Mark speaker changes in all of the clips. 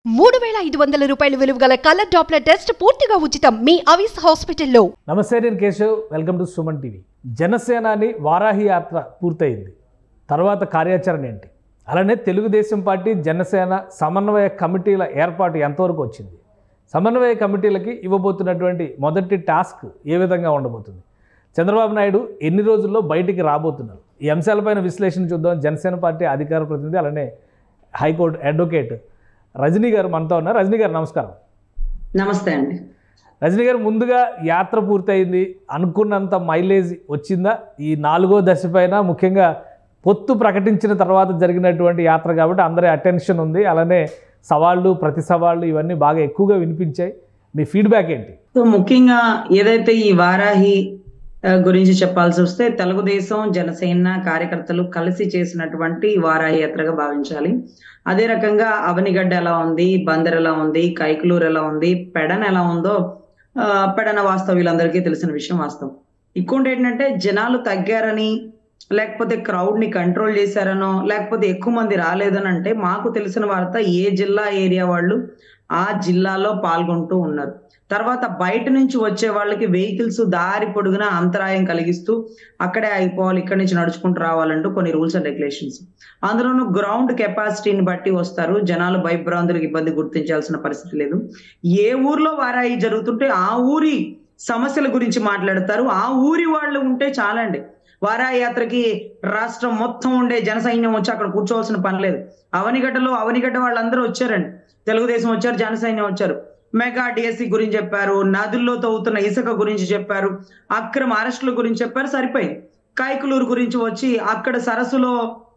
Speaker 1: మూడు వేల ఐదు వందల రూపాయల విలువ గల కలర్ డాప్లర్ టెస్ట్ పూర్తిగా ఉచితం మీ అవిస్ హాస్పిటల్లో
Speaker 2: నమస్తే నేను Keshav welcome to Suman TV Janasenani Varahi యాత్ర పూర్తయింది తర్వాత కార్యాచరణ ఏంటి అలానే తెలుగుదేశం పార్టీ జనసేన సమన్వయ కమిటీల ఏర్పాటు ఎంతవరకు వచ్చింది సమన్వయ కమిటీలకి ఇవ్వబోతున్నటువంటి మొదటి టాస్క్ ఏ విధంగా ఉండబోతుంది చంద్రబాబు నాయుడు ఎన్ని రోజుల్లో బయటికి రాబోతున్నారు ఈ అంశాలపైన విశ్లేషణ చూద్దాం జనసేన పార్టీ అధికార ప్రతినిధి అలానే హైకోర్టు అడ్వకేట్ రజనీ గారు మనతో ఉన్నారు రజనీ గారు నమస్కారం
Speaker 3: నమస్తే అండి
Speaker 2: రజనీ గారు ముందుగా యాత్ర పూర్తయింది అనుకున్నంత మైలేజ్ వచ్చిందా ఈ నాలుగో దశ పైన ముఖ్యంగా పొత్తు ప్రకటించిన తర్వాత జరిగినటువంటి యాత్ర కాబట్టి అందరి అటెన్షన్ ఉంది అలానే సవాళ్ళు ప్రతి సవాళ్ళు ఇవన్నీ బాగా ఎక్కువగా వినిపించాయి మీ ఫీడ్బ్యాక్ ఏంటి
Speaker 3: సో ముఖ్యంగా ఏదైతే ఈ వారాహి ఆ, గురించి చెప్పాల్సి వస్తే తెలుగుదేశం జనసేన కార్యకర్తలు కలిసి చేసినటువంటి వారాహి యాత్రగా భావించాలి అదే రకంగా అవనిగడ్డ ఎలా ఉంది బందర్ ఎలా ఉంది కైకులూరు ఎలా ఉంది పెడన ఎలా ఉందో ఆ, పెడన వాస్తవం వీళ్ళందరికీ తెలిసిన విషయం వాస్తవం ఇంకోటి ఏంటంటే జనాలు తగ్గారని లేకపోతే క్రౌడ్ ని కంట్రోల్ చేశారనో లేకపోతే ఎక్కువ మంది రాలేదని అంటే మాకు తెలిసిన వార్త ఏ జిల్లా ఏరియా వాళ్ళు ఆ జిల్లాలో పాల్గొంటూ ఉన్నారు తర్వాత బయట నుంచి వచ్చే వాళ్ళకి వెహికల్స్ దారి పొడుగున అంతరాయం కలిగిస్తూ అక్కడే అయిపోవాలి ఇక్కడి నుంచి నడుచుకుంటూ రావాలంటూ కొన్ని రూల్స్ అండ్ రెగ్యులేషన్స్ అందులోనూ గ్రౌండ్ కెపాసిటీని బట్టి వస్తారు జనాలు భయభ్రాంతులకు ఇబ్బంది గుర్తించాల్సిన పరిస్థితి లేదు ఏ ఊర్లో వారాయి జరుగుతుంటే ఆ ఊరి సమస్యల గురించి మాట్లాడతారు ఆ ఊరి వాళ్ళు ఉంటే చాలండి వారాయి యాత్రకి రాష్ట్రం మొత్తం ఉండే జన సైన్యం వచ్చి అక్కడ కూర్చోవాల్సిన పని లేదు అవనిగడ్డలో అవనిగడ్డ వాళ్ళందరూ వచ్చారండి తెలుగుదేశం వచ్చారు జన సైన్యం వచ్చారు మెగా డిఎస్సి గురించి చెప్పారు నదుల్లో తవ్వుతున్న ఇసుక గురించి చెప్పారు అక్రమ అరెస్టుల గురించి చెప్పారు సరిపోయింది కైకులూరు గురించి వచ్చి అక్కడ సరస్సులో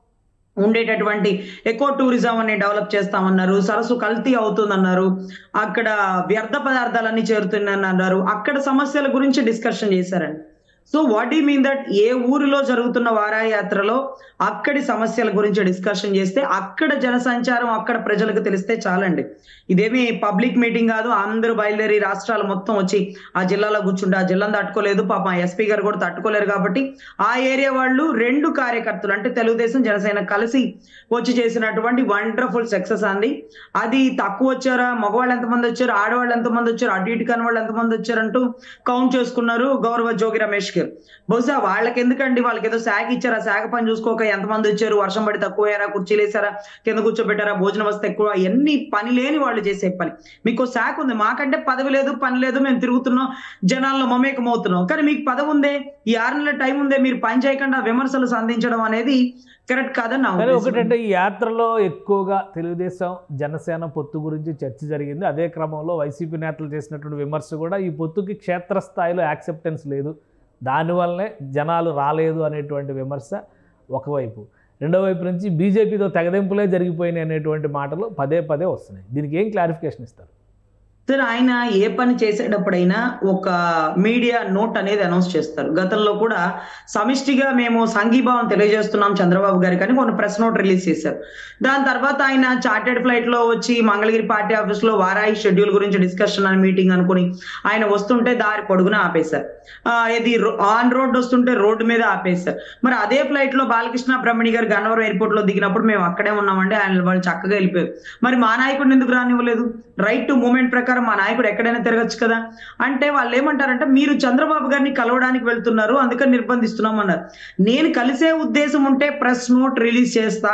Speaker 3: ఉండేటటువంటి ఎకో టూరిజం అని డెవలప్ చేస్తామన్నారు సరస్సు కల్తీ అవుతుందన్నారు అక్కడ వ్యర్థ పదార్థాలన్నీ చేరుతున్నాయని అన్నారు అక్కడ సమస్యల గురించి డిస్కషన్ చేశారండి so what I mean that ఏ ఊరిలో జరుగుతున్న వారాయి యాత్రలో అక్కడి సమస్యల గురించి డిస్కషన్ చేస్తే అక్కడ జనసంచారం అక్కడ ప్రజలకు తెలిస్తే చాలండి ఇదేమి పబ్లిక్ మీటింగ్ కాదు అందరూ బయలుదేరి రాష్ట్రాలు మొత్తం వచ్చి ఆ జిల్లాలో కూర్చుంటే ఆ జిల్లాను తట్టుకోలేదు పాపం ఎస్పీ గారు కూడా తట్టుకోలేరు కాబట్టి ఆ ఏరియా వాళ్ళు రెండు కార్యకర్తలు అంటే తెలుగుదేశం జనసేన కలిసి వచ్చి చేసినటువంటి వండర్ఫుల్ సక్సెస్ అంది అది తక్కువ వచ్చారా మగవాళ్ళు ఎంతమంది వచ్చారు ఆడవాళ్ళు ఎంతమంది వచ్చారు అటు ఇటు కాని వాళ్ళు ఎంతమంది వచ్చారంటూ కౌంట్ చేసుకున్నారు గౌరవ జోగి రమేష్ గారు బహుశా వాళ్ళకి ఎందుకండి వాళ్ళకి ఏదో శాఖ ఇచ్చారా శాఖ పని చూసుకోక ఎంతమంది వచ్చారు వర్షం పడి తక్కువ అయ్యారా కుర్చీలు వేసారా కింద కూర్చోబెట్టారా భోజనం వస్తే ఎక్కువ ఎన్ని పని లేని వాళ్ళు చేసే పని మీకు శాఖ ఉంది మాకంటే పదవి లేదు పని లేదు మేము తిరుగుతున్నాం జనాల్లో మమేకం అవుతున్నాం కానీ మీకు పదవి ఉందే ఈ ఆరు నెలల టైం ఉందే మీరు పని చేయకుండా విమర్శలు సంధించడం అనేది కరెక్ట్ కాదని నా
Speaker 2: కానీ
Speaker 3: ఉద్దేశం.
Speaker 2: ఒకటంటే ఈ యాత్రలో ఎక్కువగా తెలుగుదేశం జనసేన పొత్తు గురించి చర్చ జరిగింది అదే క్రమంలో వైసీపీ నేతలు చేసినటువంటి విమర్శ కూడా ఈ పొత్తుకి క్షేత్రస్థాయిలో యాక్సెప్టెన్స్ లేదు దానివల్లనే జనాలు రాలేదు అనేటువంటి విమర్శ ఒకవైపు రెండో వైపు నుంచి బీజేపీతో తెగదెంపులే జరిగిపోయినాయి అనేటువంటి మాటలు పదే పదే వస్తున్నాయి దీనికి ఏం క్లారిఫికేషన్ ఇస్తారు
Speaker 3: సార్ ఆయన ఏ పని చేసేటప్పుడైనా ఒక మీడియా నోట్ అనేది అనౌన్స్ చేస్తారు గతంలో కూడా సమిష్టిగా మేము సంఘీభావం తెలియజేస్తున్నాం చంద్రబాబు గారి కానీ కొన్ని ప్రెస్ నోట్ రిలీజ్ చేశారు దాని తర్వాత ఆయన చార్టెడ్ ఫ్లైట్ లో వచ్చి మంగళగిరి పార్టీ ఆఫీస్ లో వారాయి షెడ్యూల్ గురించి డిస్కషన్ అని మీటింగ్ అనుకుని ఆయన వస్తుంటే దారి పొడుగున ఆపేశారు ఆ, ఇది ఆన్ రోడ్ వస్తుంటే రోడ్డు మీద ఆపేశారు మరి అదే ఫ్లైట్ లో బాలకృష్ణ బ్రహ్మణి గారు గన్నవరం ఎయిర్పోర్ట్ లో దిగినప్పుడు మేము అక్కడే ఉన్నామండి ఆయన వాళ్ళు చక్కగా వెళ్ళిపోయారు మరి మా నాయకుడిని ఎందుకు రానివ్వలేదు రైట్ టు మూమెంట్ ప్రకారం మా నాయకుడు ఎక్కడైనా తిరగచ్చు కదా అంటే వాళ్ళు ఏమంటారంటే మీరు చంద్రబాబు గారిని కలవడానికి వెళ్తున్నారు అందుకని నిర్బంధిస్తున్నాం అన్నారు నేను కలిసే ఉద్దేశం ఉంటే ప్రెస్ నోట్ రిలీజ్ చేస్తా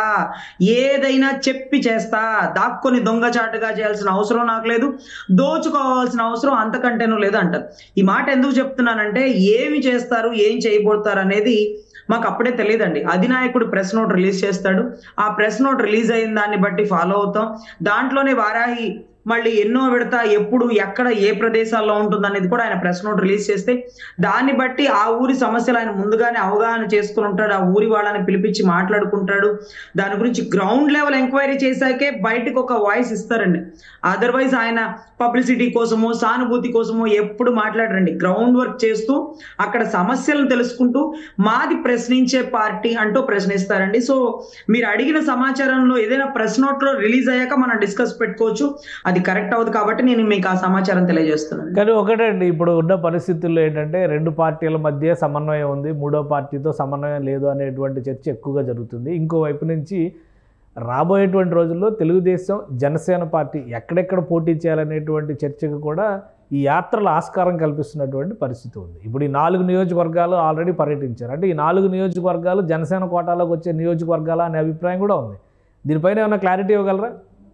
Speaker 3: ఏదైనా చెప్పి చేస్తా దాక్కొని దొంగచాటుగా చేయాల్సిన అవసరం నాకు లేదు దోచుకోవాల్సిన అవసరం అంతకంటేనూ లేదు అంటారు ఈ మాట ఎందుకు చెప్తున్నానంటే ఏమి చేస్తారు ఏం చేయబోతారు అనేది మాకు అప్పుడే తెలియదండి అధినాయకుడు ప్రెస్ నోట్ రిలీజ్ చేస్తాడు ఆ ప్రెస్ నోట్ రిలీజ్ అయిన దాన్ని బట్టి ఫాలో అవుతాం దాంట్లోనే వారాహి మళ్ళీ ఎన్నో విడత ఎప్పుడు ఎక్కడ ఏ ప్రదేశాల్లో ఉంటుంది అనేది కూడా ఆయన ప్రెస్ నోట్ రిలీజ్ చేస్తే దాన్ని బట్టి ఆ ఊరి సమస్యలు ఆయన ముందుగానే అవగాహన చేసుకుని ఉంటాడు ఆ ఊరి వాళ్ళని పిలిపించి మాట్లాడుకుంటాడు దాని గురించి గ్రౌండ్ లెవెల్ ఎంక్వైరీ చేశాకే బయటకు ఒక వాయిస్ ఇస్తారండి అదర్వైజ్ ఆయన పబ్లిసిటీ కోసమో సానుభూతి కోసమో ఎప్పుడు మాట్లాడరండి గ్రౌండ్ వర్క్ చేస్తూ అక్కడ సమస్యలను తెలుసుకుంటూ మాది ప్రశ్నించే పార్టీ అంటూ ప్రశ్నిస్తారండి సో మీరు అడిగిన సమాచారంలో ఏదైనా ప్రెస్ నోట్ లో రిలీజ్ అయ్యాక మనం డిస్కస్ పెట్టుకోవచ్చు అది కరెక్ట్ అవ్వదు కాబట్టి నేను మీకు ఆ సమాచారం తెలియజేస్తున్నాను
Speaker 2: కానీ ఒకటండి ఇప్పుడు ఉన్న పరిస్థితుల్లో ఏంటంటే రెండు పార్టీల మధ్య సమన్వయం ఉంది మూడో పార్టీతో సమన్వయం లేదు అనేటువంటి చర్చ ఎక్కువగా జరుగుతుంది ఇంకోవైపు నుంచి రాబోయేటువంటి రోజుల్లో తెలుగుదేశం జనసేన పార్టీ ఎక్కడెక్కడ పోటీ చేయాలనేటువంటి చర్చకు కూడా ఈ యాత్రలు ఆస్కారం కల్పిస్తున్నటువంటి పరిస్థితి ఉంది ఇప్పుడు ఈ నాలుగు నియోజకవర్గాలు ఆల్రెడీ పర్యటించారు అంటే ఈ నాలుగు నియోజకవర్గాలు జనసేన కోటాలోకి వచ్చే నియోజకవర్గాల అనే అభిప్రాయం కూడా ఉంది దీనిపైన ఏమైనా క్లారిటీ ఇవ్వగలరా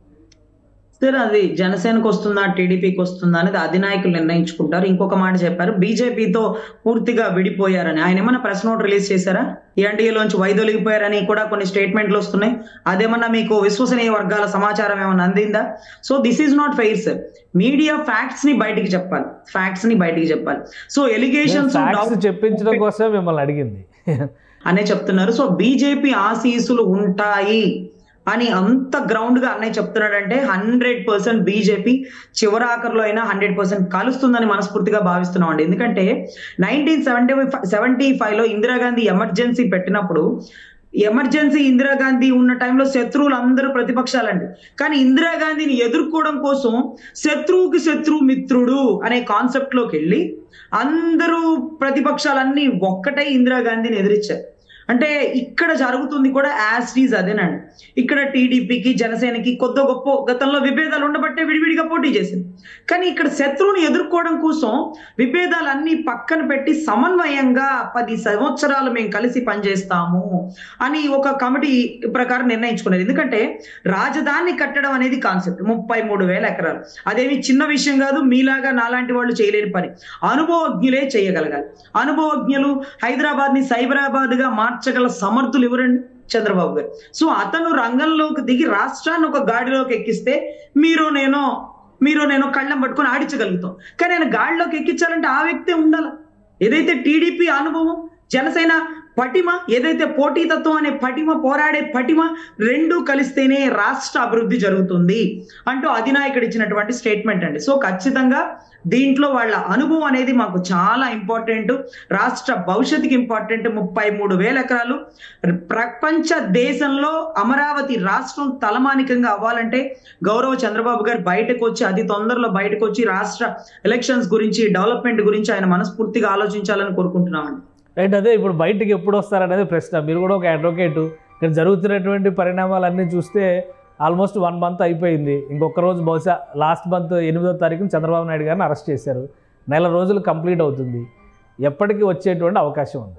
Speaker 3: సార్ అది జనసేనకు వస్తుందా టీడీపీకి వస్తుందా అనేది అధినాయకులు నిర్ణయించుకుంటారు ఇంకొక మాట చెప్పారు బీజేపీతో పూర్తిగా విడిపోయారని ఆయన ఏమన్నా ప్రెస్ నోట్ రిలీజ్ చేశారా ఎన్డీఏలోంచి వైదొలిగిపోయారని కూడా కొన్ని స్టేట్మెంట్లు వస్తున్నాయి అదేమన్నా మీకు విశ్వసనీయ వర్గాల సమాచారం ఏమన్నా అందిందా so this is not fair sir media facts ని బయటికి చెప్పాలి ఫ్యాక్ట్స్ ని బయటికి చెప్పాలి సో ఎలిగేషన్స్
Speaker 2: ఫ్యాక్ట్స్ చెప్పించడం కోసం మిమ్మల్ని అడిగింది
Speaker 3: అనే చెప్తున్నారు సో బీజేపీ ఆశీసులు ఉంటాయి అని అంత గ్రౌండ్ గా అన్నయ్య చెప్తున్నాడంటే హండ్రెడ్ పర్సెంట్ బీజేపీ చివరాఖరులో అయినా హండ్రెడ్ పర్సెంట్ కలుస్తుందని మనస్ఫూర్తిగా భావిస్తున్నాం అండి ఎందుకంటే నైన్టీన్ సెవెంటీ సెవెంటీ ఫైవ్ లో ఇందిరాగాంధీ ఎమర్జెన్సీ పెట్టినప్పుడు ఎమర్జెన్సీ ఇందిరాగాంధీ ఉన్న టైంలో శత్రువులు అందరూ ప్రతిపక్షాలండి కానీ ఇందిరాగాంధీని ఎదుర్కోవడం కోసం శత్రువుకి శత్రువు మిత్రుడు అనే కాన్సెప్ట్ లోకి వెళ్ళి అందరూ ప్రతిపక్షాలన్నీ ఒక్కటే ఇందిరాగాంధీని ఎదిరించారు అంటే ఇక్కడ జరుగుతుంది కూడా యాస్టీజ్ అదేనండి ఇక్కడ టీడీపీకి జనసేనకి కొత్త గొప్ప గతంలో విభేదాలు ఉండబట్టే విడివిడిగా పోటీ చేసింది కానీ ఇక్కడ శత్రువుని ఎదుర్కోవడం కోసం విభేదాలన్నీ పక్కన పెట్టి సమన్వయంగా పది సంవత్సరాలు మేము కలిసి పనిచేస్తాము అని ఒక కమిటీ ప్రకారం నిర్ణయించుకున్నారు ఎందుకంటే రాజధాని కట్టడం అనేది కాన్సెప్ట్ ముప్పై మూడు వేల ఎకరాలు అదేమి చిన్న విషయం కాదు మీలాగా నాలాంటి వాళ్ళు చేయలేని పని అనుభవజ్ఞులే చేయగలగాలి అనుభవజ్ఞులు హైదరాబాద్ ని సైబరాబాద్ గా మార్చగల సమర్థులు ఎవరండి చంద్రబాబు గారు సో అతను రంగంలోకి దిగి రాష్ట్రాన్ని ఒక గాడిలోకి ఎక్కిస్తే మీరు నేను మీరు నేను కళ్ళం పట్టుకొని ఆడించగలుగుతాం కానీ ఆయన గాడిలోకి ఎక్కించాలంటే ఆ వ్యక్తే ఉండాలి ఏదైతే టీడీపీ అనుభవం జనసేన పటిమ ఏదైతే పోటీతత్వం అనే పటిమ పోరాడే పటిమ రెండు కలిస్తేనే రాష్ట్ర అభివృద్ధి జరుగుతుంది అంటూ అధినాయకుడు ఇచ్చినటువంటి స్టేట్మెంట్ అండి సో ఖచ్చితంగా దీంట్లో వాళ్ళ అనుభవం అనేది మాకు చాలా ఇంపార్టెంట్ రాష్ట్ర భవిష్యత్తుకి ఇంపార్టెంట్ ముప్పై మూడు వేల ఎకరాలు ప్రపంచ దేశంలో అమరావతి రాష్ట్రం తలమానికంగా అవ్వాలంటే గౌరవ చంద్రబాబు గారు బయటకు వచ్చి అతి తొందరలో బయటకు వచ్చి రాష్ట్ర ఎలక్షన్స్ గురించి డెవలప్మెంట్ గురించి ఆయన మనస్ఫూర్తిగా ఆలోచించాలని కోరుకుంటున్నామండి
Speaker 2: రైట్ అదే ఇప్పుడు బయటికి ఎప్పుడు వస్తారనేది ప్రశ్న మీరు కూడా ఒక అడ్వకేట్ ఇక్కడ జరుగుతున్నటువంటి పరిణామాలన్నీ చూస్తే ఆల్మోస్ట్ వన్ మంత్ అయిపోయింది ఇంకొక రోజు బహుశా లాస్ట్ మంత్ ఎనిమిదో తారీఖున చంద్రబాబు నాయుడు గారిని అరెస్ట్ చేశారు నెల రోజులు కంప్లీట్ అవుతుంది ఎప్పటికీ వచ్చేటువంటి అవకాశం ఉంది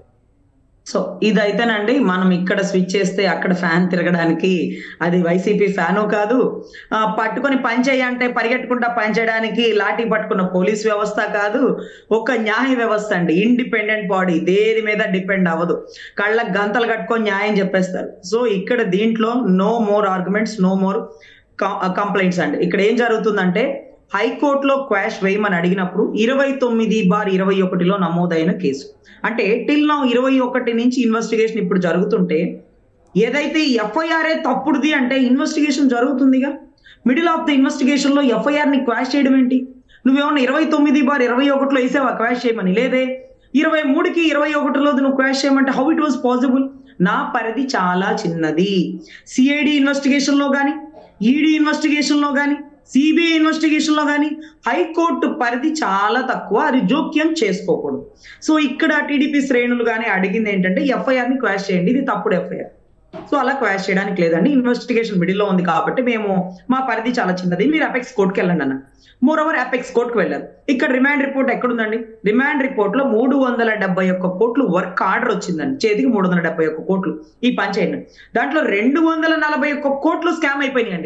Speaker 3: సో ఇదైతేనండి మనం ఇక్కడ స్విచ్ చేస్తే అక్కడ ఫ్యాన్ తిరగడానికి అది వైసీపీ ఫ్యాను కాదు ఆ, పట్టుకొని పని చేయంటే పరిగెట్టుకుంటా పని చేయడానికి లాఠీ పట్టుకున్న పోలీస్ వ్యవస్థ కాదు ఒక న్యాయ వ్యవస్థ అండి ఇండిపెండెంట్ బాడీ దేని మీద డిపెండ్ అవ్వదు కళ్ళకు గంతలు కట్టుకొని న్యాయం చెప్పేస్తారు సో ఇక్కడ దీంట్లో no more arguments no more complaints అండి ఇక్కడ ఏం జరుగుతుందంటే హైకోర్టులో క్వాష్ వేయమని అడిగినప్పుడు ఇరవై తొమ్మిది బార్ ఇరవై ఒకటిలో నమోదైన కేసు అంటే టిల్ నౌ ఇరవై ఒకటి నుంచి ఇన్వెస్టిగేషన్ ఇప్పుడు జరుగుతుంటే ఏదైతే ఎఫ్ఐఆర్ఏ తప్పుడుది అంటే ఇన్వెస్టిగేషన్ జరుగుతుందిగా మిడిల్ ఆఫ్ ద ఇన్వెస్టిగేషన్ లో ఎఫ్ఐఆర్ ని క్వాష్ చేయడం ఏంటి నువ్వేమన్నా ఇరవై తొమ్మిది బార్ ఇరవై ఒకటిలో వేసావా క్వాష్ చేయమని లేదే ఇరవై మూడుకి ఇరవై ఒకటిలో నువ్వు క్వాష్ చేయమంటే హౌ ఇట్ వాజ్ పాసిబుల్ నా పరిధి చాలా చిన్నది సిఐడి ఇన్వెస్టిగేషన్ లో కానీ ఈడీ ఇన్వెస్టిగేషన్ లో కానీ సిబిఐ ఇన్వెస్టిగేషన్ లో కానీ హైకోర్టు పరిధి చాలా తక్కువ అది జోక్యం చేసుకోకూడదు సో ఇక్కడ టీడీపీ శ్రేణులు కానీ అడిగింది ఏంటంటే ఎఫ్ఐఆర్ ని క్వాష్ చేయండి ఇది తప్పుడు ఎఫ్ఐఆర్ సో అలా క్వాష్ చేయడానికి లేదండి ఇన్వెస్టిగేషన్ మిడిల్లో ఉంది కాబట్టి మేము మా పరిధి చాలా చిన్నది మీరు అపెక్స్ కోర్టుకి వెళ్ళండి అన్న మోర్ ఓవర్ అపెక్స్ కోర్టుకు వెళ్ళారు ఇక్కడ రిమాండ్ రిపోర్ట్ ఎక్కడుందండి రిమాండ్ రిపోర్ట్ లో మూడు వందల డెబ్బై ఒక్క కోట్లు వర్క్ ఆర్డర్ వచ్చిందండి చేతికి మూడు వందల డెబ్బై ఒక్క కోట్లు ఈ పని చేయండి దాంట్లో రెండు వందల నలభై ఒక్క కోట్లు స్కామ్ అయిపోయినాయండి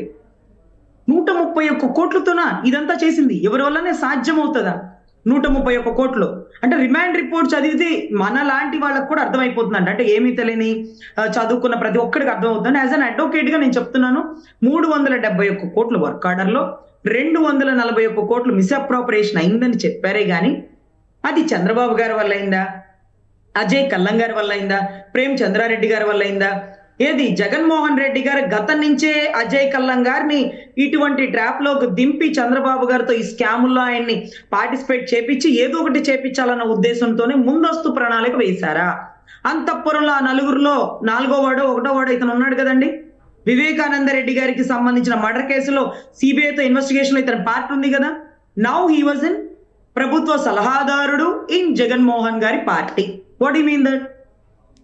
Speaker 3: నూట ముప్పై ఒక్క కోట్లతోనా ఇదంతా చేసింది ఎవరి వల్లనే సాధ్యం అవుతుందా నూట ముప్పై ఒక్క కోట్లు అంటే రిమాండ్ రిపోర్ట్ చదివితే మన లాంటి వాళ్ళకి కూడా అర్థమైపోతుందండి అంటే ఏమీ తెలియని ఆ, చదువుకున్న ప్రతి ఒక్కడికి అర్థమవుతుంది యాజ్ అన్ అడ్వకేట్ గా నేను చెప్తున్నాను మూడు వందల డెబ్బై ఒక్క కోట్లు వర్క్ ఆర్డర్ లో రెండు వందల నలభై ఒక్క కోట్లు మిస్అప్రాపరేషన్ అయిందని చెప్పారే గాని అది చంద్రబాబు గారి వల్ల అయిందా అజయ్ కల్లం గారి వల్ల అయిందా ప్రేమ్ చంద్రారెడ్డి గారి వల్ల అయిందా ఏది జగన్మోహన్ రెడ్డి గారు గతం నుంచే అజయ్ కల్లం గారిని ఇటువంటి ట్రాప్ లోకి దింపి చంద్రబాబు గారితో ఈ స్కాముల్లో ఆయన్ని పార్టిసిపేట్ చేపించి ఏదో ఒకటి చేపించాలన్న ఉద్దేశంతోనే ముందస్తు ప్రణాళిక వేశారా అంతఃపురంలో ఆ నలుగురిలో నాలుగో వాడో ఒకటో వాడో ఇతను ఉన్నాడు కదండి వివేకానంద రెడ్డి గారికి సంబంధించిన మర్డర్ కేసులో సిబిఐతో ఇన్వెస్టిగేషన్ లో ఇతని పార్ట్ ఉంది కదా నౌ హీ వాజ్ ఇన్ ప్రభుత్వ సలహాదారుడు ఇన్ జగన్మోహన్ గారి party what you mean that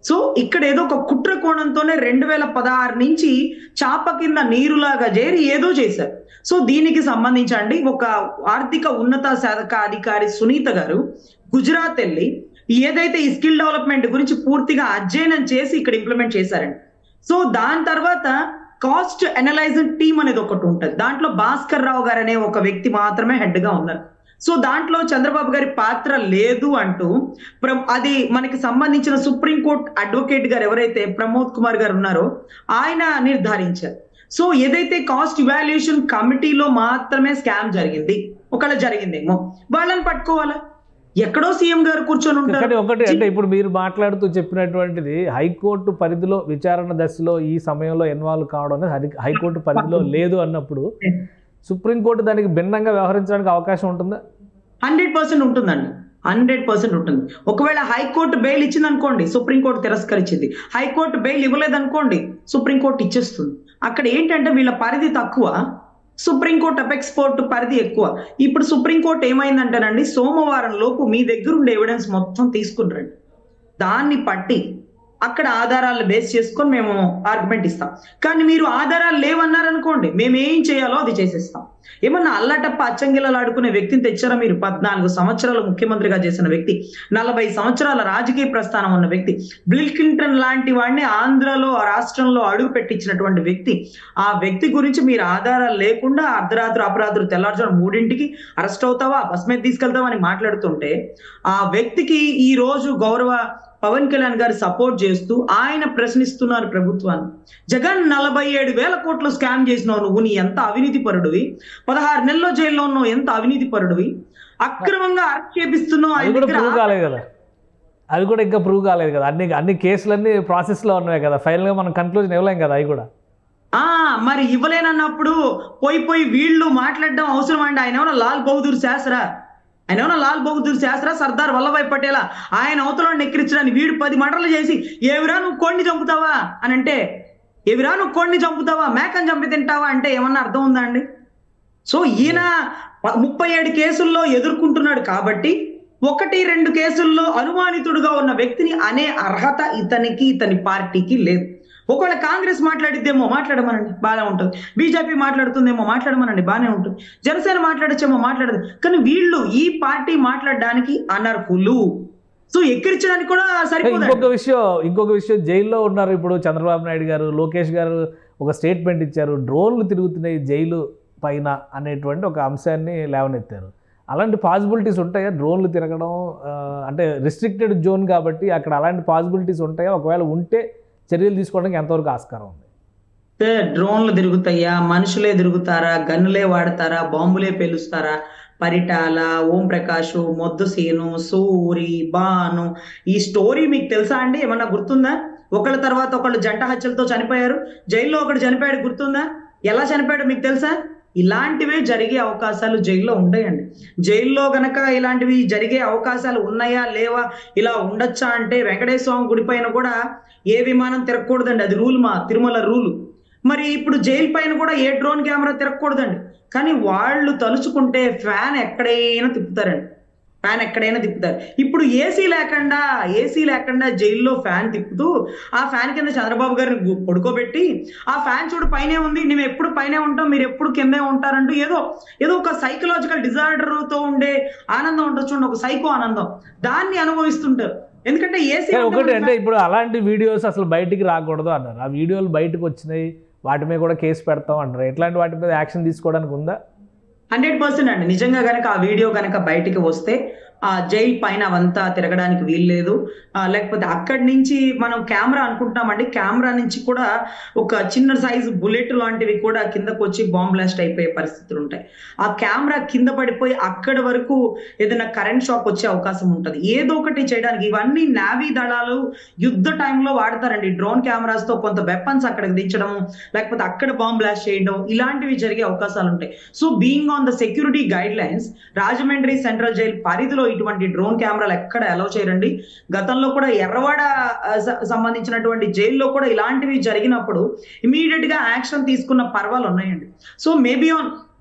Speaker 3: so ఇక్కడ ఏదో ఒక కుట్ర కోణంతోనే రెండు వేల పదహారు నుంచి చాప కింద నీరులాగా చేరి ఏదో చేశారు సో దీనికి సంబంధించి అండి ఒక ఆర్థిక ఉన్నత శాఖ అధికారి సునీత గారు గుజరాత్ వెళ్ళి ఏదైతే ఈ స్కిల్ డెవలప్మెంట్ గురించి పూర్తిగా అధ్యయనం చేసి ఇక్కడ ఇంప్లిమెంట్ చేశారండి సో దాని తర్వాత కాస్ట్ అనలైజింగ్ టీమ్ అనేది ఒకటి ఉంటుంది దాంట్లో భాస్కర్ రావు గారు అనే ఒక వ్యక్తి మాత్రమే హెడ్ గా ఉన్నారు సో దాంట్లో చంద్రబాబు గారి పాత్ర లేదు అంటూ ప్ర- అది మనకి సంబంధించిన సుప్రీంకోర్టు అడ్వకేట్ గారు ఎవరైతే ప్రమోద్ కుమార్ గారు ఉన్నారో ఆయన నిర్ధారించారు సో ఏదైతే కాస్ట్ ఇవాల్యుయేషన్ కమిటీలో మాత్రమే స్కామ్ జరిగింది ఒకవేళ జరిగిందేమో వాళ్ళని పట్టుకోవాలా ఎక్కడో సీఎం గారు కూర్చొని
Speaker 2: కానీ
Speaker 3: ఉంటారు
Speaker 2: ఒకటి అంటే ఇప్పుడు మీరు మాట్లాడుతూ చెప్పినటువంటిది హైకోర్టు పరిధిలో విచారణ దశలో ఈ సమయంలో ఇన్వాల్వ్ కావడం అనేది హై- హైకోర్టు పరిధిలో లేదు అన్నప్పుడు సుప్రీంకోర్టు దానికి భిన్నంగా వ్యవహరించడానికి అవకాశం ఉంటుందా
Speaker 3: హండ్రెడ్ పర్సెంట్ ఉంటుందండి హండ్రెడ్ పర్సెంట్ ఉంటుంది ఒకవేళ హైకోర్టు బెయిల్ ఇచ్చింది అనుకోండి సుప్రీంకోర్టు తిరస్కరించింది హైకోర్టు బెయిల్ ఇవ్వలేదు అనుకోండి సుప్రీంకోర్టు ఇచ్చేస్తుంది అక్కడ ఏంటంటే వీళ్ళ పరిధి తక్కువ సుప్రీంకోర్టు అపెక్స్పోర్ట్ పరిధి ఎక్కువ ఇప్పుడు సుప్రీంకోర్టు ఏమైందంటేనండి సోమవారం లోపు మీ దగ్గర ఉండే ఎవిడెన్స్ మొత్తం తీసుకుని దాన్ని పట్టి అక్కడ ఆధారాలు బేస్ చేసుకొని మేము ఆర్గ్యుమెంట్ ఇస్తాం కానీ మీరు ఆధారాలు లేవన్నారనుకోండి మేము ఏం చేయాలో అది చేసేస్తాం ఏమన్నా అల్లటప్ప అచ్చంగిల్లలు ఆడుకునే వ్యక్తిని తెచ్చారా మీరు పద్నాలుగు సంవత్సరాలు ముఖ్యమంత్రిగా చేసిన వ్యక్తి నలభై సంవత్సరాల రాజకీయ ప్రస్థానం ఉన్న వ్యక్తి బిల్ క్లింటన్ లాంటి వాడిని ఆంధ్రలో ఆ రాష్ట్రంలో అడుగు పెట్టించినటువంటి వ్యక్తి ఆ వ్యక్తి గురించి మీరు ఆధారాలు లేకుండా అర్ధరాత్రి అపరాత్రి తెల్లారుజాము మూడింటికి అరెస్ట్ అవుతావా బస్ మీద తీసుకెళ్తావా అని మాట్లాడుతుంటే ఆ వ్యక్తికి ఈ రోజు గౌరవ పవన్ కళ్యాణ్ గారు సపోర్ట్ చేస్తూ ఆయన ప్రశ్నిస్తున్నారు ప్రభుత్వాన్ని జగన్ నలభై ఏడు వేల కోట్లు స్కామ్ చేసినావు నువ్వు నీ ఎంత అవినీతి పరుడివి పదహారు నెలల్లో జైల్లో ఉన్నావు ఎంత అవినీతి పరుడివి అక్రమంగా అరెస్ట్ చేపిస్తున్నావు
Speaker 2: అది
Speaker 3: ఆయన
Speaker 2: కూడా
Speaker 3: దగ్గర
Speaker 2: ప్రూవ్ కాలేదు కదా అది కూడా ఇంకా ప్రూవ్ కాలేదు కదా అన్ని అన్ని కేసులన్నీ ప్రాసెస్లో ఉన్నాయి కదా ఫైనల్గా మనం కన్క్లూజన్ ఇవ్వలేం కదా అవి కూడా
Speaker 3: ఆ మరి ఇవ్వలేనన్నప్పుడు పోయి పోయి వీళ్ళు మాట్లాడడం అవసరం అండి ఆయన ఏమన్నా లాల్ బహదూర్ శాస్త్ర ఆయన ఏమన్నా లాల్ బహదూర్ శాస్త్ర సర్దార్ వల్లభాయ్ పటేలా ఆయన అవతలను నెక్కిరించడానికి వీడు పది మటర్లు చేసి ఏవిరా నువ్వు కోడిని చంపుతావా అని అంటే ఏవిరా నువ్వు కోడిని చంపుతావా మేకని చంపి తింటావా అంటే ఏమన్నా అర్థం ఉందా అండి సో ఈయన ప- ముప్పై ఏడు కేసుల్లో ఎదుర్కొంటున్నాడు కాబట్టి ఒకటి రెండు కేసుల్లో అనుమానితుడుగా ఉన్న వ్యక్తిని అనే అర్హత ఇతనికి ఇతని పార్టీకి లేదు ఒకవేళ కాంగ్రెస్ మాట్లాడిద్దేమో మాట్లాడమనండి బాగానే ఉంటుంది బీజేపీ మాట్లాడుతుందేమో మాట్లాడమనండి బాగానే ఉంటుంది జనసేన మాట్లాడచ్చేమో మాట్లాడదు కానీ వీళ్ళు ఈ పార్టీ మాట్లాడడానికి అనర్హులు సో ఎక్కిరించడానికి కూడా సరిపోదు
Speaker 2: ఇంకొక విషయం ఇంకొక విషయం జైల్లో ఉన్నారు ఇప్పుడు చంద్రబాబు నాయుడు గారు లోకేష్ గారు ఒక స్టేట్మెంట్ ఇచ్చారు డ్రోన్లు తిరుగుతున్నాయి జైలు పైన అనేటువంటి ఒక అంశాన్ని లేవనెత్తారు అలాంటి పాసిబిలిటీస్ ఉంటాయా డ్రోన్లు తిరగడం ఆ, అంటే రిస్ట్రిక్టెడ్ జోన్ కాబట్టి అక్కడ అలాంటి పాసిబిలిటీస్ ఉంటాయా ఒకవేళ ఉంటే చర్యలు తీసుకోవడానికి ఎంతవరకు ఆస్కారం ఉంది
Speaker 3: ఏ, డ్రోన్లు తిరుగుతాయా మనుషులే తిరుగుతారా గన్నులే వాడతారా బాంబులే పేలుస్తారా పరిటాల ఓం ప్రకాష్ మొద్దు సీను సూరి బాను ఈ స్టోరీ మీకు తెలుసా అండి ఏమన్నా గుర్తుందా ఒకళ్ళ తర్వాత ఒకళ్ళు జంట హత్యలతో చనిపోయారు జైల్లో ఒకడు చనిపోయాడు గుర్తుందా ఎలా చనిపోయాడు మీకు తెలుసా ఇలాంటివే జరిగే అవకాశాలు జైల్లో ఉండయండి జైల్లో గనక ఇలాంటివి జరిగే అవకాశాలు ఉన్నాయా లేవా ఇలా ఉండొచ్చా అంటే వెంకటేశ్వర స్వామి గుడి పైన కూడా ఏ విమానం తిరగకూడదండి అది రూల్ మా తిరుమల రూల్ మరి ఇప్పుడు జైలు పైన కూడా ఏ డ్రోన్ కెమెరా తిరగకూడదండి కానీ వాళ్ళు తలుచుకుంటే ఫ్యాన్ ఎక్కడైనా తిప్పుతారండి ఫ్యాన్ ఎక్కడైనా తిప్పుతారు ఇప్పుడు ఏసీ లేకుండా ఏసీ లేకుండా జైల్లో ఫ్యాన్ తిప్పుతూ ఆ ఫ్యాన్ కింద చంద్రబాబు గారిని గు- పడుకోబెట్టి ఆ ఫ్యాన్ చూడు పైనే ఉంది మేము ఎప్పుడు పైనే ఉంటాం మీరు ఎప్పుడు కిందే ఉంటారంటూ ఏదో ఏదో ఒక సైకలాజికల్ డిజార్డర్ తో ఉండే ఆనందం ఉంటుంది చూడండి ఒక సైకో ఆనందం దాన్ని అనుభవిస్తుంటారు ఎందుకంటే ఏసీ
Speaker 2: కానీ ఒకటి అంటే ఇప్పుడు అలాంటి వీడియోస్ అసలు బయటికి రాకూడదు అన్నారు ఆ వీడియోలు బయటకు వచ్చినాయి వాటి మీద కూడా కేసు పెడతాం అంటారు ఎట్లాంటి వాటి మీద యాక్షన్ తీసుకోవడానికి ఉందా
Speaker 3: హండ్రెడ్ పర్సెంట్ అండి నిజంగా కనుక ఆ వీడియో కనుక బయటికి వస్తే ఆ జైల్ పైన అవంతా తిరగడానికి వీల్లేదు ఆ, లేకపోతే అక్కడి నుంచి మనం కెమెరా అనుకుంటామండి కెమెరా నుంచి కూడా ఒక చిన్న సైజు బుల్లెట్ లాంటివి కూడా కిందకు వచ్చి బాంబ్ బ్లాస్ట్ అయిపోయే పరిస్థితులు ఉంటాయి ఆ కెమెరా కింద పడిపోయి అక్కడి వరకు ఏదైనా కరెంట్ షాక్ వచ్చే అవకాశం ఉంటుంది ఏదో ఒకటి చేయడానికి ఇవన్నీ నావీ దళాలు యుద్ధ టైంలో వాడతారండి డ్రోన్ కెమెరాస్ తో కొంత వెపన్స్ అక్కడికి దించడం లేకపోతే అక్కడ బాంబ్ బ్లాస్ట్ చేయడం ఇలాంటివి జరిగే అవకాశాలు ఉంటాయి so being on the security guidelines Rajahmundry central jail పరిధిలో ఇటువంటి డ్రోన్ కెమెరాలు ఎక్కడ అలౌ చేయరండి గతంలో కూడా ఎర్రవాడ ఆ, స- సంబంధించినటువంటి జైల్లో కూడా ఇలాంటివి జరిగినప్పుడు ఇమీడియట్ గా యాక్షన్ తీసుకున్న పర్వాలు ఉన్నాయండి సో మేబీ ఆన్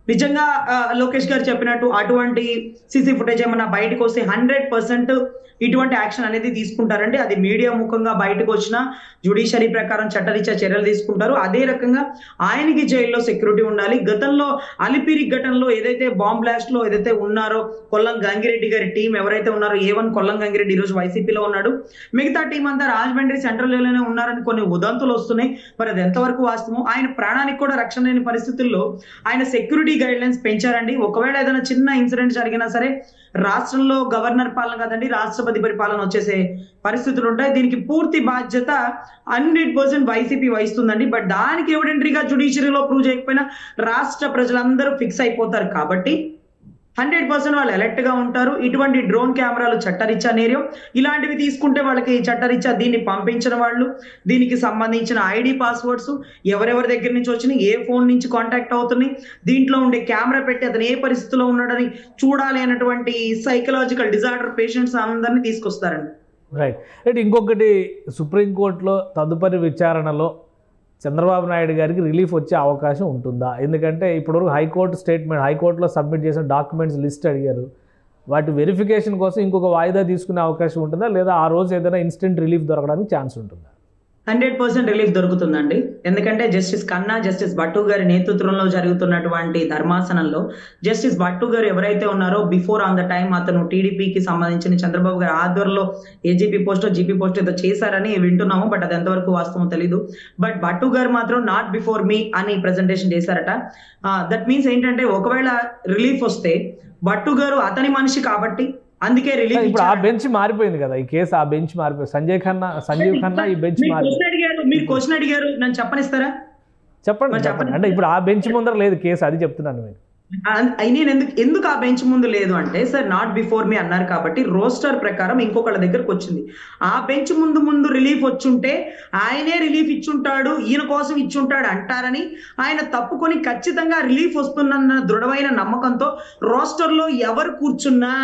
Speaker 3: నిజంగా ఆ, లోకేష్ గారు చెప్పినట్టు అటువంటి సీసీ ఫుటేజ్ ఏమన్నా బయటకు వస్తే హండ్రెడ్ పర్సెంట్ ఇటువంటి యాక్షన్ అనేది తీసుకుంటారండి అది మీడియా ముఖంగా బయటకు వచ్చిన జుడిషియరీ ప్రకారం చట్టరీత్యా చర్యలు తీసుకుంటారు అదే రకంగా ఆయనకి జైల్లో సెక్యూరిటీ ఉండాలి గతంలో అలిపిరి ఘటనలో ఏదైతే బాంబ్ బ్లాస్ట్ లో ఏదైతే ఉన్నారో కొల్లం గంగిరెడ్డి గారి టీం ఎవరైతే ఉన్నారో ఏ వన్ కొల్లం గంగిరెడ్డి ఈరోజు వైసీపీలో ఉన్నాడు మిగతా టీం అంతా రాజమండ్రి సెంట్రల్ లోనే ఉన్నారని కొన్ని ఉదంతులు వస్తున్నాయి మరి అది ఎంతవరకు వాస్తవం ఆయన ప్రాణానికి కూడా రక్షణ లేని పరిస్థితుల్లో ఆయన సెక్యూరిటీ గైడ్ లైన్స్ పెంచారండి ఒకవేళ ఏదైనా చిన్న ఇన్సిడెంట్ జరిగినా సరే రాష్ట్రంలో గవర్నర్ పాలన కదండి రాష్ట్రపతి పరిపాలన వచ్చేసే పరిస్థితులు ఉంటాయి దీనికి పూర్తి బాధ్యత హండ్రెడ్ పర్సెంట్ వైసీపీ వహిస్తుందండి బట్ దానికి ఎవిడెంటరీగా జుడిషియరీలో ప్రూవ్ చేయకపోయినా రాష్ట్ర ప్రజలందరూ ఫిక్స్ అయిపోతారు కాబట్టి హండ్రెడ్ పర్సెంట్ వాళ్ళు అలర్ట్ గా ఉంటారు ఇటువంటి డ్రోన్ కెమెరాలు చట్టరీత్యా నేర్యం ఇలాంటివి తీసుకుంటే వాళ్ళకి చట్టరీత్యా దీన్ని పంపించిన వాళ్ళు దీనికి సంబంధించిన ఐడి పాస్వర్డ్స్ ఎవరెవరి దగ్గర నుంచి వచ్చినాయి ఏ ఫోన్ నుంచి కాంటాక్ట్ అవుతున్నాయి దీంట్లో ఉండే కెమెరా పెట్టి అతను ఏ పరిస్థితిలో ఉన్నాడని చూడాలి అన్నటువంటి సైకలాజికల్ డిజార్డర్ పేషెంట్స్ అందరినీ తీసుకొస్తారండి
Speaker 2: రైట్ రైట్ ఇంకొకటి సుప్రీంకోర్టులో తదుపరి విచారణలో చంద్రబాబు నాయుడు గారికి రిలీఫ్ వచ్చే అవకాశం ఉంటుందా ఎందుకంటే ఇప్పటివరకు హైకోర్టు స్టేట్మెంట్ హైకోర్టులో సబ్మిట్ చేసిన డాక్యుమెంట్స్ లిస్ట్ అడిగారు వాటి వెరిఫికేషన్ కోసం ఇంకొక వాయిదా తీసుకునే అవకాశం ఉంటుందా లేదా ఆ రోజు ఏదైనా ఇన్స్టెంట్ రిలీఫ్ దొరకడానికి ఛాన్స్ ఉంటుందా
Speaker 3: హండ్రెడ్ పర్సెంట్ రిలీఫ్ దొరుకుతుందండి ఎందుకంటే జస్టిస్ కన్నా జస్టిస్ భట్టు గారి నేతృత్వంలో జరుగుతున్నటువంటి ధర్మాసనంలో జస్టిస్ భట్టు గారు ఎవరైతే ఉన్నారో బిఫోర్ ఆన్ ద టైం అతను టీడీపీకి సంబంధించిన చంద్రబాబు గారి ఆధ్వర్యంలో ఏజీపీ పోస్ట్ జీపీ పోస్ట్ ఏదో చేశారని వింటున్నాము బట్ అది ఎంతవరకు వాస్తవం తెలీదు బట్ భట్టు గారు మాత్రం నాట్ బిఫోర్ మీ అని ప్రెజెంటేషన్ చేశారట దట్ మీన్స్ ఏంటంటే ఒకవేళ రిలీఫ్ వస్తే భట్టు గారు అతని మనిషి కాబట్టి అందుకే రిలీఫ్
Speaker 2: ఇప్పుడు ఆ బెంచ్ మారిపోయింది కదా ఈ కేసు ఆ బెంచ్ మారిపోయింది సంజయ్ ఖన్నా సంజీవ్ ఖన్నా ఈ బెంచ్
Speaker 3: మీరు
Speaker 2: మారిపోయింది
Speaker 3: క్వశ్చన్ అడిగారు మీరు క్వశ్చన్ అడిగారు నన్ను చెప్పనిస్తారా
Speaker 2: చెప్పండి
Speaker 3: మరి
Speaker 2: చెప్పండి
Speaker 3: చెప్పండి.
Speaker 2: అంటే ఇప్పుడు ఆ బెంచ్ ముందర లేదు కేసు అది చెప్తున్నాను నేను
Speaker 3: అన్- అయి నేను ఎందుకు ఎందుకు ఆ బెంచ్ ముందు లేదు అంటే సార్ నాట్ బిఫోర్ మీ అన్నారు కాబట్టి రోస్టర్ ప్రకారం ఇంకొకళ్ళ దగ్గరకు వచ్చింది ఆ బెంచ్ ముందు ముందు రిలీఫ్ వచ్చుంటే ఆయనే రిలీఫ్ ఇచ్చుంటాడు ఈయన కోసం ఇచ్చుంటాడు అంటారని ఆయన తప్పుకొని ఖచ్చితంగా రిలీఫ్ వస్తుందన్న దృఢమైన నమ్మకంతో రోస్టర్ లో ఎవరు కూర్చున్నా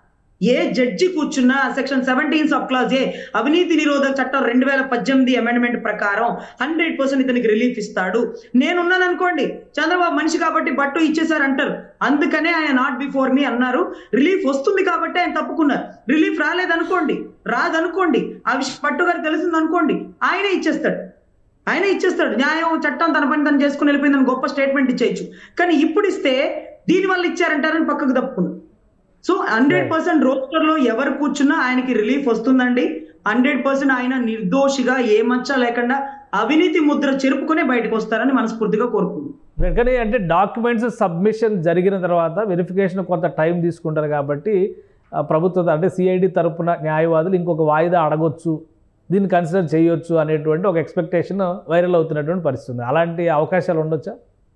Speaker 3: ఏ జడ్జి కూర్చున్నా section seventeen sub clause A అవినీతి నిరోధక చట్టం రెండు వేల పద్దెనిమిది అమెండ్మెంట్ ప్రకారం హండ్రెడ్ పర్సెంట్ ఇతనికి రిలీఫ్ ఇస్తాడు నేనున్నాను అనుకోండి చంద్రబాబు మనిషి కాబట్టి బట్టు ఇచ్చేసారు అంటారు అందుకనే ఆయన నాట్ బిఫోర్ మీ అన్నారు రిలీఫ్ వస్తుంది కాబట్టి ఆయన తప్పుకున్నారు రిలీఫ్ రాలేదనుకోండి రాదనుకోండి ఆ విషయం పట్టు గారు తెలిసింది అనుకోండి ఆయనే ఇచ్చేస్తాడు ఆయన ఇచ్చేస్తాడు న్యాయం చట్టం తన పని తను చేసుకుని వెళ్ళిపోయిందని గొప్ప స్టేట్మెంట్ ఇచ్చేయచ్చు కానీ ఇప్పుడు ఇస్తే దీని వల్ల ఇచ్చారంటారని పక్కకు తప్పుకున్నారు సో హండ్రెడ్ పర్సెంట్ రోస్టర్ లో ఎవరు కూర్చున్నా ఆయనకి రిలీఫ్ వస్తుందండి హండ్రెడ్ పర్సెంట్ ఆయన నిర్దోషిగా ఏ మచ్చ లేకుండా అవినీతి ముద్ర చెరుపుకునే బయటకు వస్తారని మనస్ఫూర్తిగా కోరుకుంటున్నాను
Speaker 2: కానీ అంటే డాక్యుమెంట్స్ సబ్మిషన్ జరిగిన తర్వాత వెరిఫికేషన్ కొంత టైం తీసుకుంటారు కాబట్టి ఆ, ప్రభుత్వ అంటే సిఐడి తరపున న్యాయవాదులు ఇంకొక వాయిదా అడగొచ్చు దీన్ని కన్సిడర్ చేయొచ్చు అనేటువంటి ఒక ఎక్స్పెక్టేషన్ వైరల్ అవుతున్నటువంటి పరిస్థితి ఉంది అలాంటి అవకాశాలు ఉండొచ్చా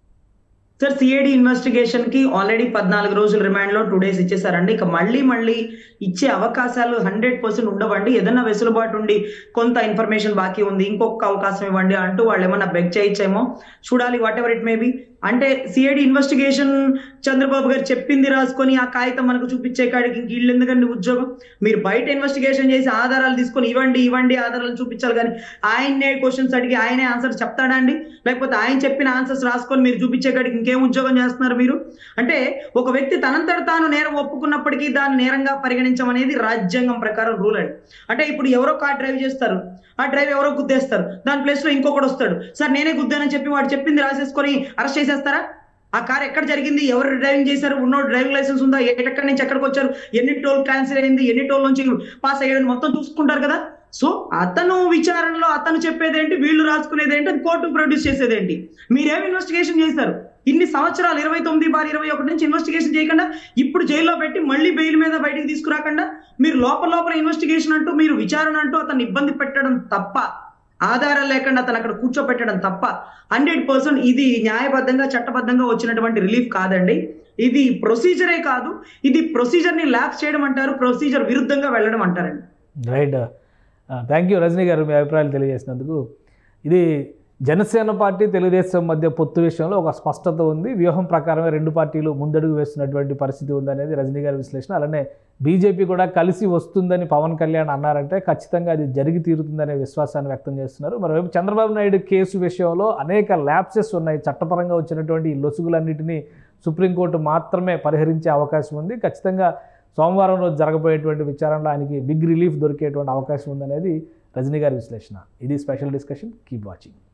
Speaker 3: సార్ సిఐడి ఇన్వెస్టిగేషన్ కి ఆల్రెడీ పద్నాలుగు రోజుల రిమాండ్ లో టూ డేస్ ఇచ్చేసారండి ఇక మళ్ళీ మళ్ళీ ఇచ్చే అవకాశాలు హండ్రెడ్ పర్సెంట్ ఉండవండి ఏదన్నా వెసులుబాటు ఉండి కొంత ఇన్ఫర్మేషన్ బాకీ ఉంది ఇంకొక అవకాశం ఇవ్వండి అంటూ వాళ్ళు ఏమన్నా బెగ్ చేయొచ్చేమో చూడాలి whatever it may be అంటే సిఐడి ఇన్వెస్టిగేషన్ చంద్రబాబు గారు చెప్పింది రాసుకొని ఆ కాగితం మనకు చూపించే కాడికి ఇంక వీళ్ళు ఎందుకండి ఉద్యోగం మీరు బయట ఇన్వెస్టిగేషన్ చేసి ఆధారాలు తీసుకొని ఇవ్వండి ఇవ్వండి ఆధారాలు చూపించాలి కానీ ఆయన్నే క్వశ్చన్స్ అడిగి ఆయనే ఆన్సర్ చెప్తాడా అండి లేకపోతే ఆయన చెప్పిన ఆన్సర్స్ రాసుకొని మీరు చూపించే కాడికి ఇంకేం ఉద్యోగం చేస్తున్నారు మీరు అంటే ఒక వ్యక్తి తనంతట తాను నేరం ఒప్పుకున్నప్పటికీ దాన్ని నేరంగా పరిగణించమనేది రాజ్యాంగం ప్రకారం రూల్ అండి అంటే ఇప్పుడు ఎవరో కార్ డ్రైవ్ చేస్తారు ఆ డ్రైవ్ ఎవరో గుద్దేస్తారు దాని ప్లేస్ లో ఇంకొకటి వస్తాడు సార్ నేనే గుద్దానని చెప్పి వాడు చెప్పింది రాసేసుకొని అరెస్ట్ చేసేస్తారా ఆ కార్ ఎక్కడ జరిగింది ఎవరు డ్రైవింగ్ చేశారు ఉన్న డ్రైవింగ్ లైసెన్స్ ఉందా ఎక్కడి నుంచి ఎక్కడికి వచ్చారు ఎన్ని టోల్ క్యాన్సిల్ అయింది ఎన్ని టోల్ నుంచి పాస్ అయ్యాడని మొత్తం చూసుకుంటారు కదా సో అతను విచారణలో అతను చెప్పేదేంటి వీళ్ళు రాసుకునేదేంటి అది కోర్టు ప్రొడ్యూస్ చేసేదేంటి మీరేం ఇన్వెస్టిగేషన్ చేశారు ఇన్ని సంవత్సరాలు ఇరవై తొమ్మిది బార్ ఇరవై ఒకటి నుంచి ఇన్వెస్టిగేషన్ చేయకుండా ఇప్పుడు జైల్లో పెట్టి మళ్ళీ బెయిల్ మీద బయటికి తీసుకురాకుండా మీరు లోపల లోపల ఇన్వెస్టిగేషన్ అంటూ మీరు విచారణ అంటూ అతన్ని ఇబ్బంది పెట్టడం తప్ప ఆధారం లేకుండా అతను అక్కడ కూర్చోపెట్టడం తప్ప హండ్రెడ్ పర్సెంట్ ఇది న్యాయబద్ధంగా చట్టబద్ధంగా వచ్చినటువంటి రిలీఫ్ కాదండి ఇది ప్రొసీజరే కాదు ఇది ప్రొసీజర్ ని ల్యాప్స్ చేయడం అంటారు ప్రొసీజర్ విరుద్ధంగా వెళ్ళడం అంటారండి
Speaker 2: రైట్ థ్యాంక్ యూ రజనీ గారు మీ అభిప్రాయాలు తెలియజేసినందుకు ఇది జనసేన పార్టీ తెలుగుదేశం మధ్య పొత్తు విషయంలో ఒక స్పష్టత ఉంది వ్యూహం ప్రకారమే రెండు పార్టీలు ముందడుగు వేస్తున్నటువంటి పరిస్థితి ఉందనేది రజనీ గారి విశ్లేషణ అలానే బీజేపీ కూడా కలిసి వస్తుందని పవన్ కళ్యాణ్ అన్నారంటే ఖచ్చితంగా అది జరిగి తీరుతుందనే విశ్వాసాన్ని వ్యక్తం చేస్తున్నారు మరోవైపు చంద్రబాబు నాయుడు కేసు విషయంలో అనేక ల్యాప్సెస్ ఉన్నాయి చట్టపరంగా వచ్చినటువంటి ఈ లొసుగులన్నిటినీ సుప్రీంకోర్టు మాత్రమే పరిహరించే అవకాశం ఉంది ఖచ్చితంగా సోమవారం రోజు జరగబోయేటువంటి విచారణలో ఆయనకి బిగ్ రిలీఫ్ దొరికేటువంటి అవకాశం ఉందనేది రజనీ గారి విశ్లేషణ ఇది స్పెషల్ డిస్కషన్ కీప్ వాచింగ్